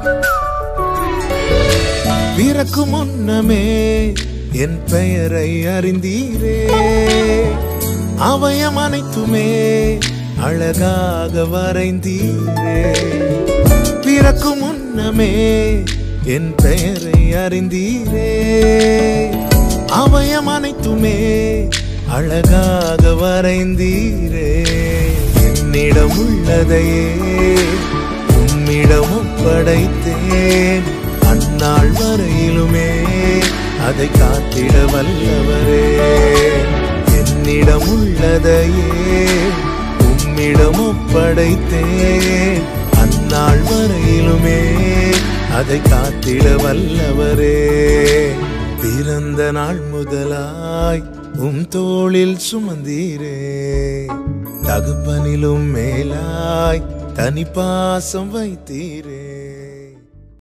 பிறக்கு முன்னமே என் பெயரை அறிந்தீரே அவயம் அனைத்துமே அழகாக வரைந்தீரே பிறக்கு முன்னமே என் பெயரை அறிந்தீரே அவயம் அனைத்துமே அழகாக வரைந்தீரே என்னிடம் உள்ளதையே உம்மிடம் ஒப்படைத்தேன் அந்நாள் வரையிலுமே அதை காத்திட வல்லவரே என்னிடம் உள்ளதையே உம்மிடம் ஒப்படைத்தேன் அந்நாள் வரையிலுமே அதை காத்திட வல்லவரே பிறந்த நாள் முதலாய் உம் தோளில் சுமந்தீரே தகுப்பனிலும் மேலாய் தனி பாசம் வைத்தீரே